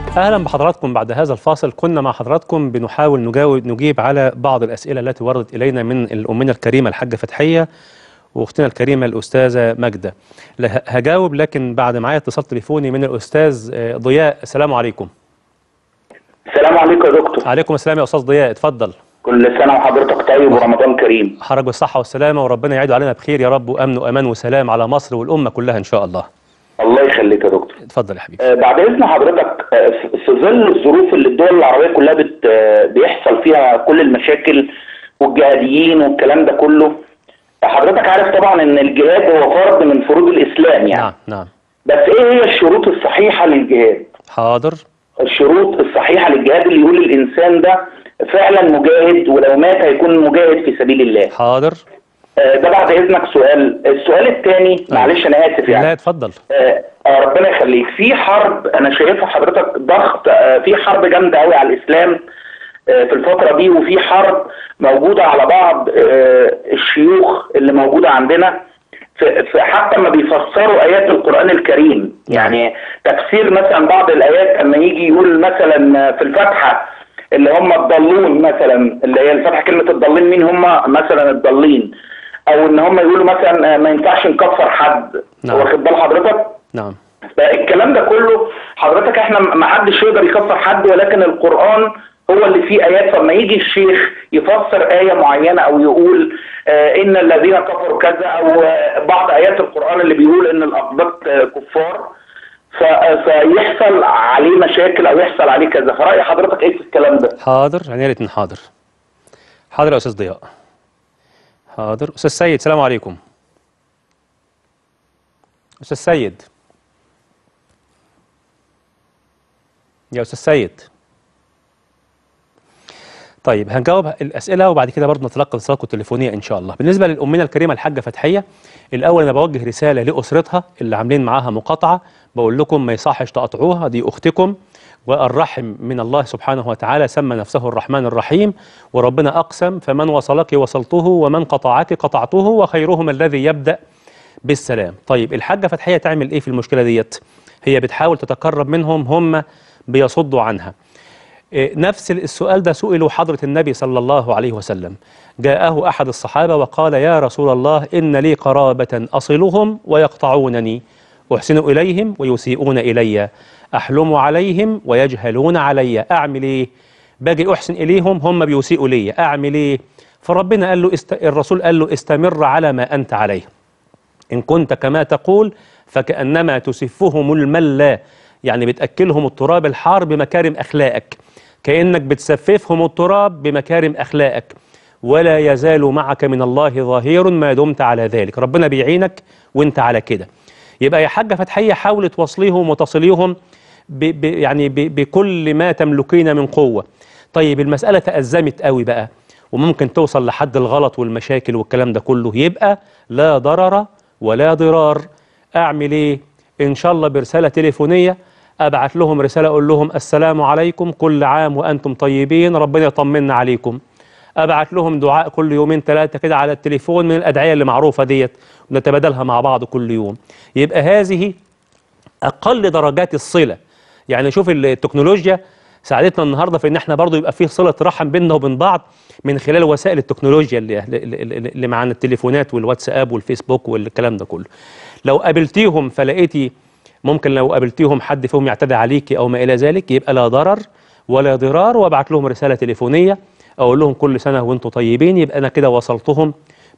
اهلا بحضراتكم بعد هذا الفاصل كنا مع حضراتكم بنحاول نجاوب نجيب على بعض الاسئله التي وردت الينا من الامنا الكريمه الحاجه فتحيه واختنا الكريمه الاستاذه ماجده له- هجاوب لكن بعد معايا اتصال تليفوني من الاستاذ آه، ضياء السلام عليكم السلام عليكم يا دكتور عليكم السلام يا استاذ ضياء اتفضل كل سنة وحضرتك طيب ورمضان كريم حرج بالصحه والسلامه وربنا يعيد علينا بخير يا رب وامن وامان وسلام على مصر والامه كلها ان شاء الله الله يخليك يا دكتور اتفضل يا حبيبي آه، بعد إذن حضرتك آه، في في ظل الظروف اللي الدول العربية كلها بت آه، بيحصل فيها كل المشاكل والجهاديين والكلام ده كله حضرتك عارف طبعا إن الجهاد هو فرض من فروض الإسلام يعني نعم نعم بس إيه هي الشروط الصحيحة للجهاد؟ حاضر الشروط الصحيحة للجهاد اللي يقول الإنسان ده فعلا مجاهد ولو مات هيكون مجاهد في سبيل الله حاضر آه، ده بعد اذنك سؤال السؤال الثاني معلش انا اسف يعني لا اتفضل آه، آه، ربنا يخليك في حرب انا شايفها حضرتك ضغط آه، في حرب جامده قوي على الاسلام آه، في الفتره دي وفي حرب موجوده على بعض آه، الشيوخ اللي موجوده عندنا في في- حتى ما بيفسروا ايات القران الكريم يعني تفسير مثلا بعض الايات لما يجي يقول مثلا في الفاتحه اللي هم الضالون مثلا اللي هي الفاتحه كلمه الضالين مين هم مثلا الضالين او ان هم يقولوا مثلا آه، ما ينفعش نكفر حد نعم. واخد بال حضرتك نعم فالكلام ده كله حضرتك احنا ما حدش يقدر يكفر حد ولكن القرآن هو اللي فيه آيات فلما يجي الشيخ يفسر آية معينة أو يقول آه إن الذين كفروا كذا أو آه بعض آيات القرآن اللي بيقول إن الأقباط آه كفار ف- آه، فيحصل عليه مشاكل أو يحصل عليه كذا فرأي حضرتك إيه في الكلام ده؟ حاضر يعني يا ريت حاضر حاضر يا استاذ ضياء حاضر استاذ سيد السلام عليكم استاذ سيد يا استاذ سيد طيب هنجاوب الاسئله وبعد كده برضه نتلقى اتصالاتكم التليفونيه ان شاء الله بالنسبه للامنا الكريمه الحاجه فتحيه الاول انا بوجه رساله لاسرتها اللي عاملين معاها مقاطعه بقول لكم ما يصحش تقاطعوها دي اختكم والرحم من الله سبحانه وتعالى سمى نفسه الرحمن الرحيم وربنا اقسم فمن وصلك وصلته ومن قطعك قطعته وخيرهم الذي يبدا بالسلام طيب الحاجه فتحيه تعمل ايه في المشكله ديت هي بتحاول تتقرب منهم هم بيصدوا عنها إيه، نفس السؤال ده سئلوا حضرة النبي صلى الله عليه وسلم جاءه أحد الصحابة وقال يا رسول الله إن لي قرابة أصلهم ويقطعونني أحسن إليهم ويسيئون إلي أحلم عليهم ويجهلون علي أعمل إيه باجي أحسن إليهم هم بيسيئوا لي أعمل إيه فربنا قال له است... الرسول قال له استمر على ما أنت عليه إن كنت كما تقول فكأنما تسفهم الملا يعني بتأكلهم التراب الحار بمكارم أخلاقك كأنك بتسففهم التراب بمكارم أخلاقك ولا يزال معك من الله ظهير ما دمت على ذلك ربنا بيعينك وانت على كده يبقى يا حاجة فتحية حاول توصليهم وتصليهم ب ب يعني ب بكل ما تملكين من قوة طيب المسألة تأزمت قوي بقى وممكن توصل لحد الغلط والمشاكل والكلام ده كله يبقى لا ضرر ولا ضرار أعمل إيه إن شاء الله برسالة تليفونية أبعت لهم رسالة أقول لهم السلام عليكم كل عام وأنتم طيبين ربنا يطمنا عليكم أبعت لهم دعاء كل يومين ثلاثة كده على التليفون من الأدعية اللي معروفة ديت ونتبادلها مع بعض كل يوم يبقى هذه أقل درجات الصلة يعني شوف التكنولوجيا ساعدتنا النهارده في ان احنا برضو يبقى فيه صله رحم بيننا وبين بعض من خلال وسائل التكنولوجيا اللي, اللي, اللي معانا التليفونات والواتساب والفيسبوك والكلام ده كله لو قابلتيهم فلقيتي ممكن لو قابلتيهم حد فيهم يعتدي عليكي او ما الى ذلك يبقى لا ضرر ولا ضرار وابعت لهم رساله تليفونيه اقول لهم كل سنه وانتم طيبين يبقى انا كده وصلتهم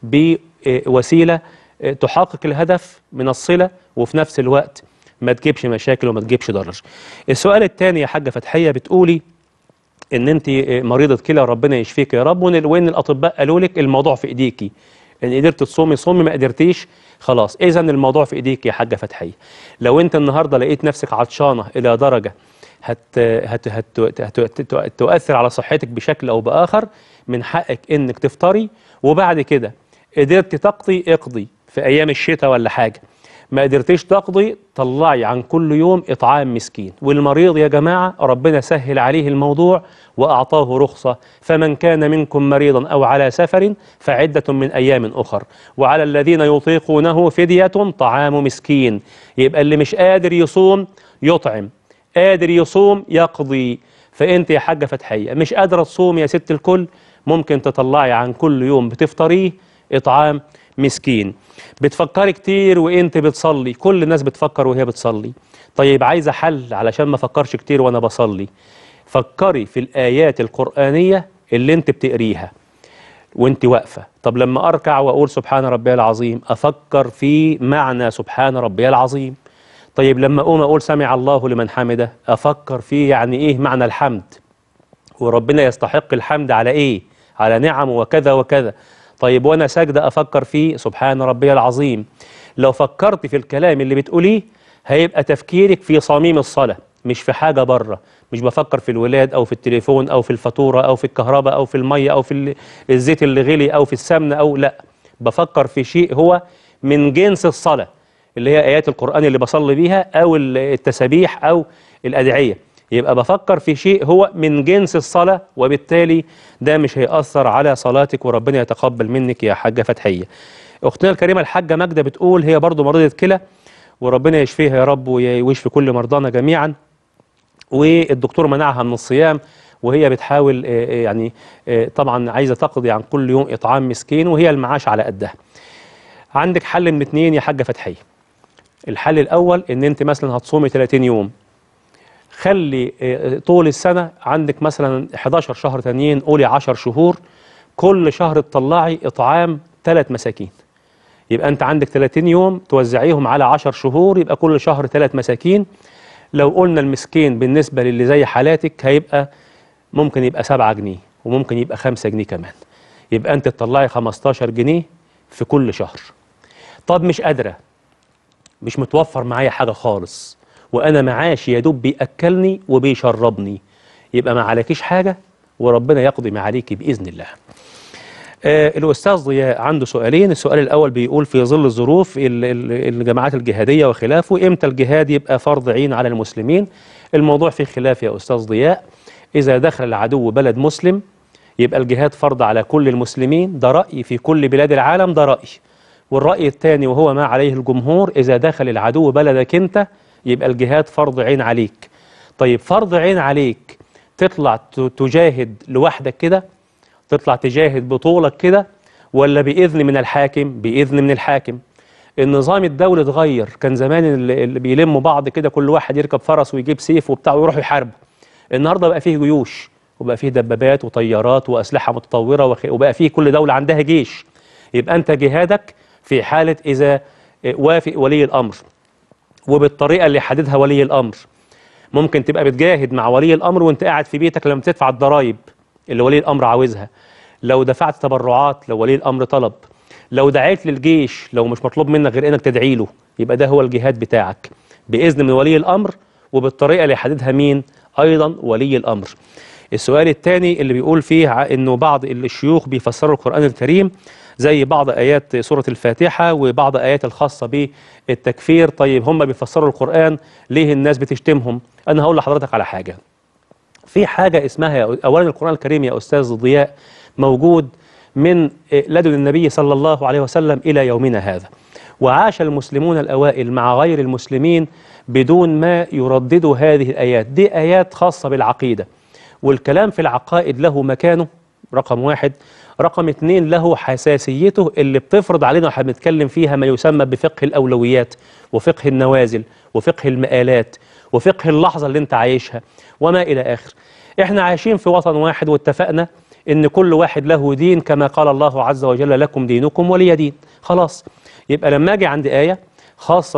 بوسيله تحقق الهدف من الصله وفي نفس الوقت ما تجيبش مشاكل وما تجيبش ضرر. السؤال الثاني يا حاجه فتحيه بتقولي ان انت مريضه كلى ربنا يشفيك يا رب وان وإن الاطباء قالوا لك الموضوع في ايديكي ان قدرت تصومي صومي ما قدرتيش خلاص اذا الموضوع في ايديك يا حاجه فتحيه لو انت النهارده لقيت نفسك عطشانه الى درجه هت هت هت هت هت تؤثر على صحتك بشكل او باخر من حقك انك تفطري وبعد كده قدرت تقضي اقضي في ايام الشتاء ولا حاجه ما قدرتيش تقضي طلعي عن كل يوم إطعام مسكين والمريض يا جماعة ربنا سهل عليه الموضوع وأعطاه رخصة فمن كان منكم مريضا أو على سفر فعدة من أيام أخر وعلى الذين يطيقونه فدية طعام مسكين يبقى اللي مش قادر يصوم يطعم قادر يصوم يقضي فانت يا حاجه فتحيه مش قادره تصوم يا ست الكل ممكن تطلعي عن كل يوم بتفطريه اطعام مسكين بتفكري كتير وانت بتصلي كل الناس بتفكر وهي بتصلي طيب عايزه حل علشان ما افكرش كتير وانا بصلي فكري في الايات القرانيه اللي انت بتقريها وانت واقفه طب لما اركع واقول سبحان ربي العظيم افكر في معنى سبحان ربي العظيم طيب لما اقوم اقول سمع الله لمن حمده افكر في يعني ايه معنى الحمد وربنا يستحق الحمد على ايه على نعم وكذا وكذا طيب وانا ساجده افكر في سبحان ربي العظيم لو فكرت في الكلام اللي بتقوليه هيبقى تفكيرك في صميم الصلاه مش في حاجه بره مش بفكر في الولاد او في التليفون او في الفاتوره او في الكهرباء او في الميه او في ال- الزيت اللي غلي او في السمنه او لا بفكر في شيء هو من جنس الصلاه اللي هي ايات القران اللي بصلي بيها او ال- التسابيح او الادعيه يبقى بفكر في شيء هو من جنس الصلاه وبالتالي ده مش هيأثر على صلاتك وربنا يتقبل منك يا حاجه فتحيه اختنا الكريمه الحاجه ماجده بتقول هي برضو مريضه كلى وربنا يشفيها يا رب وي- ويشفي كل مرضانا جميعا والدكتور منعها من الصيام وهي بتحاول آه، آه، يعني آه، طبعا عايزه تقضي عن كل يوم اطعام مسكين وهي المعاش على قدها. عندك حل من اتنين يا حاجه فتحيه. الحل الاول ان انت مثلا هتصومي 30 يوم. خلي آه، طول السنه عندك مثلا 11 شهر تانيين قولي 10 شهور كل شهر تطلعي اطعام ثلاث مساكين. يبقى انت عندك 30 يوم توزعيهم على 10 شهور يبقى كل شهر ثلاث مساكين لو قلنا المسكين بالنسبة للي زي حالاتك هيبقى ممكن يبقى 7 جنيه وممكن يبقى 5 جنيه كمان يبقى انت تطلعي 15 جنيه في كل شهر طب مش قادرة مش متوفر معايا حاجة خالص وأنا معاشي يا دوب بيأكلني وبيشربني يبقى ما عليكيش حاجة وربنا يقضي ما عليكي بإذن الله آه الأستاذ ضياء عنده سؤالين السؤال الأول بيقول في ظل الظروف ال- ال- الجماعات الجهادية وخلافه إمتى الجهاد يبقى فرض عين على المسلمين الموضوع فيه خلاف يا أستاذ ضياء إذا دخل العدو بلد مسلم يبقى الجهاد فرض على كل المسلمين ده رأي في كل بلاد العالم ده رأي والرأي الثاني وهو ما عليه الجمهور إذا دخل العدو بلدك أنت يبقى الجهاد فرض عين عليك طيب فرض عين عليك تطلع ت- تجاهد لوحدك كده تطلع تجاهد بطولك كده ولا بإذن من الحاكم بإذن من الحاكم النظام الدولي اتغير كان زمان اللي اللي بيلموا بعض كده كل واحد يركب فرس ويجيب سيف وبتاع ويروحوا يحاربوا النهارده بقى فيه جيوش وبقى فيه دبابات وطيارات وأسلحة متطورة وخ- وبقى فيه كل دولة عندها جيش يبقى أنت جهادك في حالة إذا وافق ولي الأمر وبالطريقة اللي حددها ولي الأمر ممكن تبقى بتجاهد مع ولي الأمر وانت قاعد في بيتك لما تدفع الضرائب اللي ولي الأمر عاوزها لو دفعت تبرعات لو ولي الأمر طلب لو دعيت للجيش لو مش مطلوب منك غير انك تدعي له يبقى ده هو الجهاد بتاعك بإذن من ولي الأمر وبالطريقة اللي يحددها مين أيضا ولي الأمر السؤال الثاني اللي بيقول فيه ع- انه بعض الشيوخ بيفسروا القرآن الكريم زي بعض آيات سورة الفاتحة وبعض آيات الخاصة بالتكفير طيب هم بيفسروا القرآن ليه الناس بتشتمهم أنا هقول لحضرتك على حاجة في حاجة اسمها يا- أولا القرآن الكريم يا أستاذ ضياء موجود من لدن النبي صلى الله عليه وسلم إلى يومنا هذا وعاش المسلمون الأوائل مع غير المسلمين بدون ما يرددوا هذه الآيات دي آيات خاصة بالعقيدة والكلام في العقائد له مكانه رقم واحد رقم اتنين له حساسيته اللي بتفرض علينا واحنا بنتكلم فيها ما يسمى بفقه الأولويات وفقه النوازل وفقه المآلات وفقه اللحظة اللي انت عايشها وما إلى آخر احنا عايشين في وطن واحد واتفقنا ان كل واحد له دين كما قال الله عز وجل لكم دينكم ولي دين خلاص يبقى لما اجي عند آية خاصة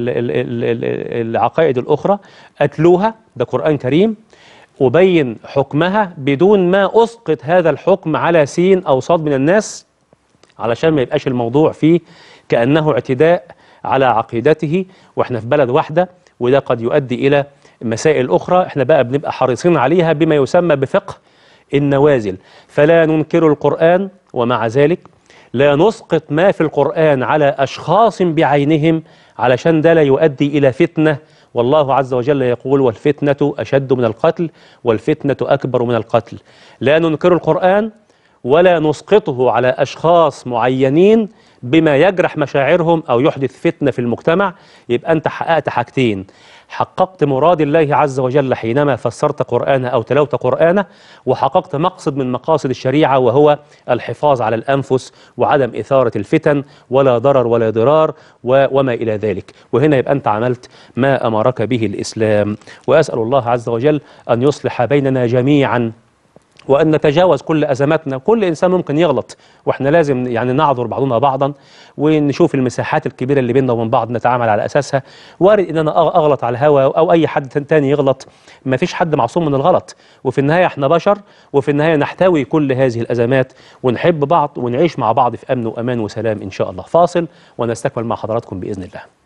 بالعقائد الأخرى أتلوها ده قرآن كريم أبين حكمها بدون ما أسقط هذا الحكم على سين أو صاد من الناس علشان ما يبقاش الموضوع فيه كأنه اعتداء على عقيدته وإحنا في بلد واحدة وده قد يؤدي إلى مسائل أخرى إحنا بقى بنبقى حريصين عليها بما يسمى بفقه النوازل فلا ننكر القرآن ومع ذلك لا نسقط ما في القرآن على أشخاص بعينهم علشان ده لا يؤدي إلى فتنة والله عز وجل يقول والفتنة أشد من القتل والفتنة أكبر من القتل لا ننكر القرآن ولا نسقطه على أشخاص معينين بما يجرح مشاعرهم او يحدث فتنه في المجتمع يبقى انت حققت حاجتين حققت مراد الله عز وجل حينما فسرت قرآنه أو تلوت قرآنه وحققت مقصد من مقاصد الشريعة وهو الحفاظ على الأنفس وعدم إثارة الفتن ولا ضرر ولا ضرار و- وما إلى ذلك وهنا يبقى أنت عملت ما أمرك به الإسلام وأسأل الله عز وجل أن يصلح بيننا جميعا وأن نتجاوز كل أزماتنا كل إنسان ممكن يغلط وإحنا لازم يعني نعذر بعضنا بعضا ونشوف المساحات الكبيرة اللي بيننا وبين بعض نتعامل على أساسها وارد إن أنا أغ- أغلط على الهوا أو أي حد تاني يغلط ما فيش حد معصوم من الغلط وفي النهاية إحنا بشر وفي النهاية نحتوي كل هذه الأزمات ونحب بعض ونعيش مع بعض في أمن وأمان وسلام إن شاء الله فاصل ونستكمل مع حضراتكم بإذن الله